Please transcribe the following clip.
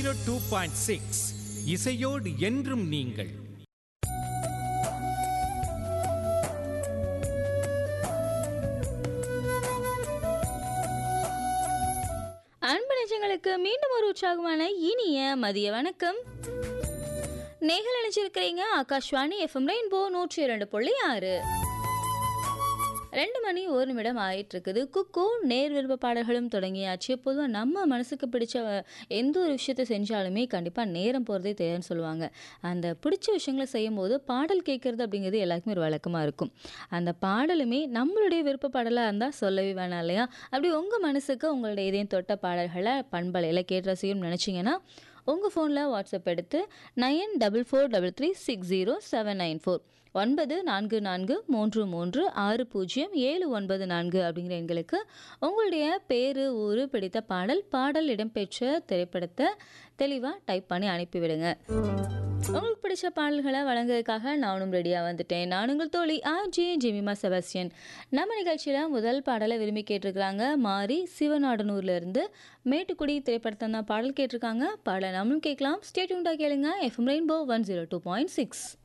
two point six இசையோடு என்றும் நீங்கள் அன்பு நெஞ்சங்களுக்கு மீண்டும் ஒரு உற்சாகமான இனிய மதிய வணக்கம் நேகள் நினைச்சிருக்கிறீங்க ஆகாஷ்வாணி எஃப்எம் ரெயின்போ நூற்றி இரண்டு புள்ளி ஆறு ரெண்டு மணி ஒரு நிமிடம் ஆயிட்டு இருக்குது குக்கு நேர் விருப்ப பாடல்களும் தொடங்கியாச்சு பொதுவாக நம்ம மனசுக்கு பிடிச்ச அஹ், எந்த ஒரு விஷயத்தை செஞ்சாலுமே கண்டிப்பாக நேரம் போகிறதே தேவைன்னு சொல்லுவாங்க அந்த பிடிச்ச விஷயங்களை செய்யும் போது பாடல் கேட்குறது அப்படிங்கிறது எல்லாருக்குமே ஒரு வழக்கமாக இருக்கும் அந்த பாடலுமே நம்மளுடைய விருப்ப பாடலாக இருந்தால் சொல்லவே வேணாம் இல்லையா அப்படி உங்கள் மனசுக்கு உங்களுடைய இதயம் தொட்ட பாடல்களை பண்பலையில் கேட்டு ரசிக்கணும்னு நினச்சிங்கன்னா உங்கள் ஃபோனில் வாட்ஸ்அப் எடுத்து nine double four double three six zero seven nine four ஒன்பது நான்கு நான்கு மூன்று மூன்று ஆறு பூஜ்ஜியம் ஏழு ஒன்பது நான்கு அப்படிங்கிற எண்களுக்கு உங்களுடைய பேர் ஊர் பிடித்த பாடல் பாடல் இடம்பெற்ற திரைப்படத்தை தெளிவாக டைப் பண்ணி அனுப்பிவிடுங்க உங்களுக்கு பிடிச்ச பாடல்களை வழங்குறதுக்காக நானும் ரெடியாக வந்துட்டேன் நான் உங்கள் தோழி ஆர் ஜே ஜெமிமா செபாஸ்டியன் நம்ம நிகழ்ச்சியில் முதல் பாடலை விரும்பி கேட்டிருக்கிறாங்க மாரி சிவநாடனூர்ல இருந்து மேட்டுக்குடி திரைப்படத்தை தான் பாடல் கேட்டிருக்காங்க பாடலை நம்மளும் கேட்கலாம் ஸ்டேட்யூண்டாக கேளுங்க FM rainbow one zero two point six